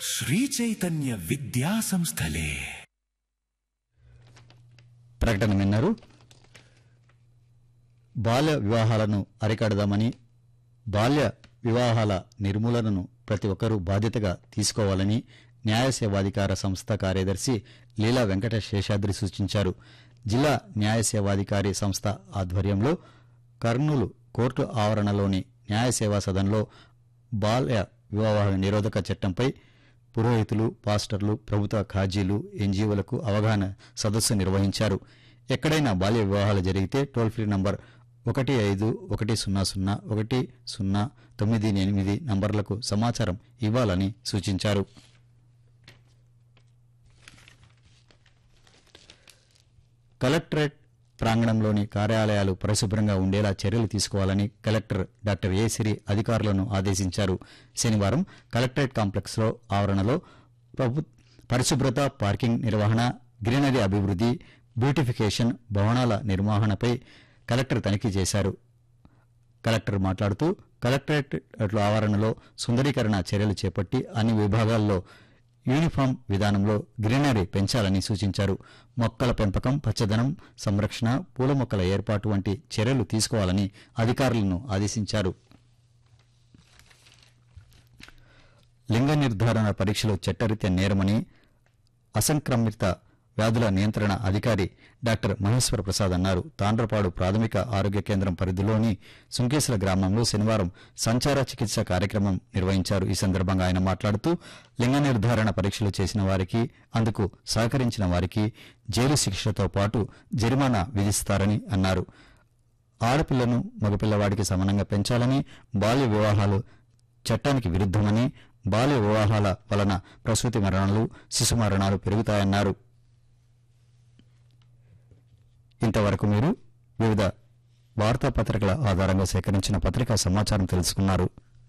శ్రీ చైతన్య విద్యా సంస్థలే ప్రకటన విన్నారు బాల్య వివాహాలను అరికడదామని బాల్య వివాహాల నిర్మూలనను ప్రతి ఒక్కరూ బాధ్యతగా తీసుకోవాలని న్యాయ సేవాధికార సంస్థ కార్యదర్శి లీలా వెంకట శేషాద్రి సూచించారు జిల్లా న్యాయ సేవాధికారి సంస్థ ఆధ్వర్యంలో కర్నూలు కోర్టు ఆవరణలోని న్యాయ సేవా సదన్లో బాల్య వివాహ నిరోధక చట్టంపై పురోహితులు పాస్టర్లు ప్రభుత్వ ఖాజీలు ఎన్జీఓలకు అవగాహన సదస్సు నిర్వహించారు ఎక్కడైనా బాల్య వివాహాలు జరిగితే టోల్ ఫ్రీ నంబర్ ఒకటి ఐదు ఒకటి సున్నా సున్నా ఒకటి సున్నా తొమ్మిది ఎనిమిది నంబర్లకు సమాచారం ఇవ్వాలని సూచించారు కలెక్టరేట్ ప్రాంగణంలోని కార్యాలయాలు పరిశుభ్రంగా ఉండేలా చర్యలు తీసుకోవాలని కలెక్టర్ డాక్టర్ ఏ సిరి అధికారులను ఆదేశించారు శనివారం కలెక్టరేట్ కాంప్లెక్స్లో ఆవరణలో ప్రభు పరిశుభ్రత పార్కింగ్ నిర్వహణ గ్రీనరీ అభివృద్ధి బ్యూటిఫికేషన్ భవనాల నిర్వహణపై కలెక్టర్ తనిఖీ చేశారు కలెక్టర్ మాట్లాడుతూ కలెక్టరేట్ ఆవరణలో సుందరీకరణ చర్యలు చేపట్టి అన్ని విభాగాల్లో యూనిఫామ్ విధానంలో గ్రీనరీ పెంచాలని సూచించారు మొక్కల పెంపకం పచ్చదనం సంరక్షణ పూల మొక్కల ఏర్పాటు వంటి చర్యలు తీసుకోవాలని అధికారులను ఆదేశించారు లింగ నిర్ధారణ పరీక్షలు చట్టరీత్యా నేరమని అసంక్రమిత వ్యాధుల నియంత్రణ అధికారి డాక్టర్ మహేశ్వర ప్రసాద్ అన్నారు తాండ్రపాడు ప్రాథమిక ఆరోగ్య కేంద్రం పరిధిలోని సుంకేశ్వర గ్రామంలో శనివారం సంచార చికిత్స కార్యక్రమం నిర్వహించారు ఈ సందర్భంగా ఆయన మాట్లాడుతూ లింగ నిర్ధారణ పరీక్షలు చేసిన వారికి అందుకు సహకరించిన వారికి జైలు శిక్షతో పాటు జరిమానా విధిస్తారని అన్నారు ఆడపిల్లను మగపిల్లవాడికి సమానంగా పెంచాలని బాల్య వివాహాలు చట్టానికి విరుద్దమని బాల్య వివాహాల వలన ప్రసూతి మరణాలు శిశు మరణాలు పెరుగుతాయన్నారు ఇంతవరకు మీరు వివిధ వార్తాపత్రికల ఆధారంగా సేకరించిన పత్రికా సమాచారం తెలుసుకున్నారు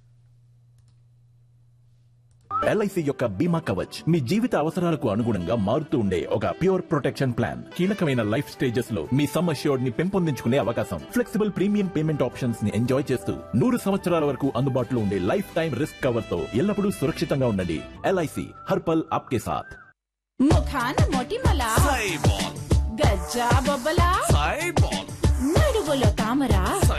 ఎల్ఐసి యొక్క బీమా కవచ్ మీ జీవిత అవసరాలకు అనుగుణంగా మారుతూ ఉండే ఒక ప్యూర్ ప్రొటెక్షన్ ప్లాన్ కీలకమైన లైఫ్ స్టేజెస్ లో మీ సమ్ అష్యూర్డ్ ని పెంపొందించుకునే అవకాశం ఫ్లెక్సిబుల్ ప్రీమియం పేమెంట్ ఆప్షన్స్ ని ఎంజాయ్ చేస్తూ నూరు సంవత్సరాల వరకు అందుబాటులో ఉండే లైఫ్ టైం రిస్క్ కవర్ తో ఎల్లప్పుడూ సురక్షితంగా ఉండండి ఎల్ఐసి హర్పల్ ఆప్కే సాథ్ ముఖాన మొటిమల సైబాల్ గజ్జా బొబ్బల సైబాల్ నడుగులో తామర